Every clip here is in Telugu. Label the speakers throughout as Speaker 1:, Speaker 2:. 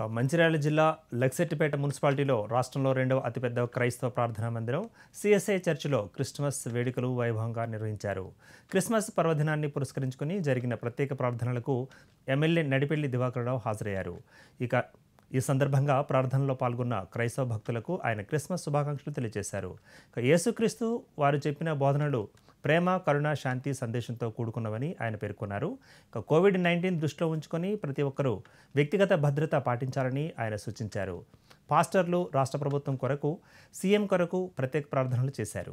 Speaker 1: మంచిర్యాల జిల్లా లక్సెట్టిపేట మున్సిపాలిటీలో రాష్ట్రంలో రెండవ అతిపెద్ద క్రైస్తవ ప్రార్థనా మందిరం సిఎస్ఐ చర్చిలో క్రిస్మస్ వేడుకలు వైభవంగా నిర్వహించారు క్రిస్మస్ పర్వదినాన్ని పురస్కరించుకుని జరిగిన ప్రత్యేక ప్రార్థనలకు ఎమ్మెల్యే నడిపెల్లి దివాకరరావు హాజరయ్యారు ఇక ఈ సందర్భంగా ప్రార్థనలో పాల్గొన్న క్రైస్తవ భక్తులకు ఆయన క్రిస్మస్ శుభాకాంక్షలు తెలియజేశారు ఇక యేసుక్రీస్తు వారు చెప్పిన బోధనలు ప్రేమ కరుణ శాంతి సందేశంతో కూడుకున్నవని ఆయన పేర్కొన్నారు ఇక కోవిడ్ నైన్టీన్ దృష్టిలో ఉంచుకొని ప్రతి ఒక్కరూ వ్యక్తిగత భద్రత పాటించాలని ఆయన సూచించారు పాస్టర్లు రాష్ట్ర ప్రభుత్వం కొరకు సీఎం కొరకు ప్రత్యేక ప్రార్థనలు చేశారు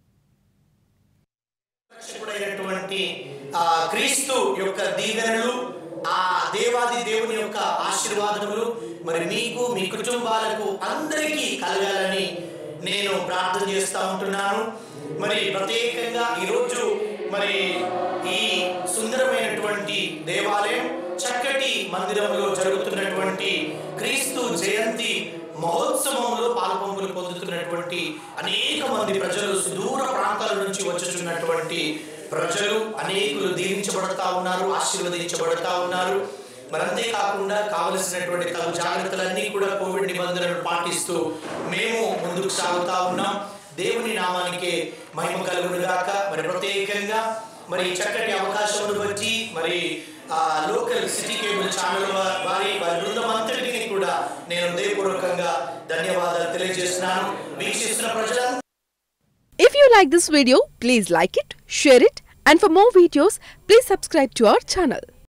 Speaker 2: రక్షకుడైనటువంటి ఆ క్రీస్తు యొక్క దీవెనలు ఆ దేవాది దేవుని యొక్క ఆశీర్వాదములు మరి మీకు మీ కుటుంబాలకు అందరికీ కలగాలని నేను ప్రార్థన చేస్తూ ఉంటున్నాను మరి ప్రత్యేకంగా ఈరోజు మరి ఈ సుందరమైనటువంటి దేవాలయం చక్కటి మందిరంలో జరుగుతున్నటువంటి క్రీస్తు జయంతి మహోత్సవంలో పాల్పొంగులు పొందుతున్నటువంటి అనేక మంది ప్రజలు సుదూర ప్రాంతాల నుంచి వచ్చుచున్నటువంటి ప్రజలు అనేకులు దీవించబడతా ఉన్నారు ఆశీర్వదించబడతా ఉన్నారు మరి అంతేకాకుండా కావలసినటువంటి తగు జాగ్రత్తలన్నీ కూడా కోవిడ్ నిబంధనలు పాటిస్తూ మేము ముందుకు సాగుతా ఉన్నాం దేవుని నామానికి మహిమ కలుగును గాక మరి ప్రత్యేకంగా మరి చక్కటి అవకాశమును బట్టి మరి ఆ లోకల్ సిటీ కేబుల్ ఛానల్ వారి వారి బృందం అంతటిని కూడా నేను హృదయపూర్వకంగా ధన్యవాదాలు తెలియజేస్తున్నాను వీక్షిస్తున్న ప్రజలందరూ
Speaker 3: If you like this video, please like it, share it, and for more videos, please subscribe to our channel.